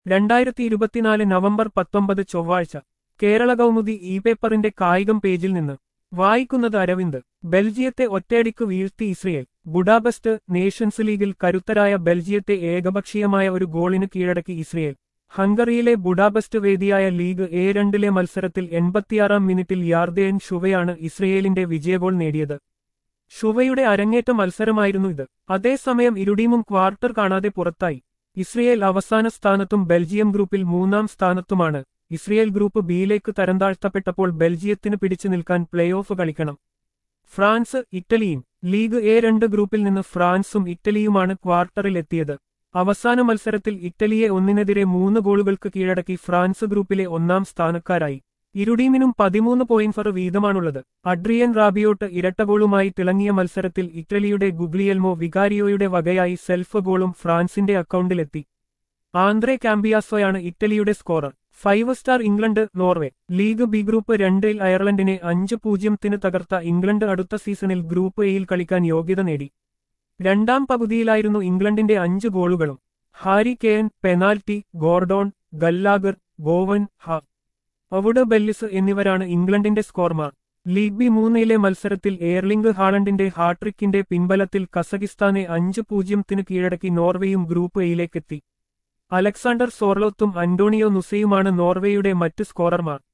രണ്ടായിരത്തി ഇരുപത്തിനാല് നവംബർ പത്തൊമ്പത് ചൊവ്വാഴ്ച കേരള കൗമുദി ഇ പേപ്പറിന്റെ കായികം പേജിൽ നിന്ന് വായിക്കുന്നത് അരവിന്ദ് ബെൽജിയത്തെ ഒറ്റയടിക്ക് വീഴ്ത്തി ഇസ്രയേൽ ബുഡാപെസ്റ്റ് നേഷൻസ് ലീഗിൽ കരുത്തരായ ബെൽജിയത്തെ ഏകപക്ഷീയമായ ഒരു ഗോളിന് കീഴടക്കി ഇസ്രയേൽ ഹംഗറിയിലെ ബുഡാപെസ്റ്റ് വേദിയായ ലീഗ് എ രണ്ടിലെ മത്സരത്തിൽ എൺപത്തിയാറാം മിനിറ്റിൽ യാർദേൻ ഷുവയാണ് ഇസ്രയേലിന്റെ വിജയഗോൾ നേടിയത് ഷുവയുടെ അരങ്ങേറ്റ മത്സരമായിരുന്നു ഇത് അതേസമയം ഇരുടീമും ക്വാർട്ടർ കാണാതെ പുറത്തായി ഇസ്രയേൽ അവസാന സ്ഥാനത്തും ബെൽജിയം ഗ്രൂപ്പിൽ മൂന്നാം സ്ഥാനത്തുമാണ് ഇസ്രയേൽ ഗ്രൂപ്പ് ബിയിലേക്ക് തരംതാഴ്ത്തപ്പെട്ടപ്പോൾ ബെൽജിയത്തിന് പിടിച്ചു നിൽക്കാൻ പ്ലേ ഓഫ് കളിക്കണം ഫ്രാൻസ് ഇറ്റലിയും ലീഗ് എ രണ്ട് ഗ്രൂപ്പിൽ നിന്ന് ഫ്രാൻസും ഇറ്റലിയുമാണ് ക്വാർട്ടറിൽ എത്തിയത് അവസാന മത്സരത്തിൽ ഇറ്റലിയെ ഒന്നിനെതിരെ മൂന്ന് ഗോളുകൾക്ക് കീഴടക്കി ഫ്രാൻസ് ഗ്രൂപ്പിലെ ഒന്നാം സ്ഥാനക്കാരായി ഇരുടീമിനും പതിമൂന്ന് പോയിന്റ് വീതമാണുള്ളത് അഡ്രിയൻ റാബിയോട്ട് ഇരട്ട ഗോളുമായി തിളങ്ങിയ മത്സരത്തിൽ ഇറ്റലിയുടെ ഗുഗ്ലിയൽമോ വികാരിയോയുടെ വകയായി സെൽഫ് ഗോളും ഫ്രാൻസിന്റെ അക്കൗണ്ടിലെത്തി ആന്ദ്രെ കാമ്പിയാസോയാണ് ഇറ്റലിയുടെ scorer five star England Norway league B group രണ്ടിൽ അയർലൻഡിനെ അഞ്ച് പൂജ്യത്തിന് തകർത്ത ഇംഗ്ലണ്ട് അടുത്ത സീസണിൽ ഗ്രൂപ്പ് എയിൽ കളിക്കാൻ യോഗ്യത നേടി രണ്ടാം പകുതിയിലായിരുന്നു ഇംഗ്ലണ്ടിന്റെ അഞ്ച് ഗോളുകളും Harry Kane penalty Gordon Gallagher ഗോവൻ ഹ അവുഡ് ബെല്ലിസ് എന്നിവരാണ് ഇംഗ്ലണ്ടിന്റെ സ്കോർമാർ ലീഗ് ബി മൂന്നിലെ മത്സരത്തിൽ എയർലിംഗ് ഹാളണ്ടിന്റെ ഹാട്രിക്കിന്റെ പിൻബലത്തിൽ കസകിസ്ഥാനെ അഞ്ച് പൂജ്യത്തിന് കീഴടക്കി നോർവേയും ഗ്രൂപ്പ് എയിലേക്കെത്തി അലക്സാണ്ടർ സോർലോത്തും അന്റോണിയോ നുസയുമാണ് നോർവേയുടെ മറ്റ് സ്കോറർമാർ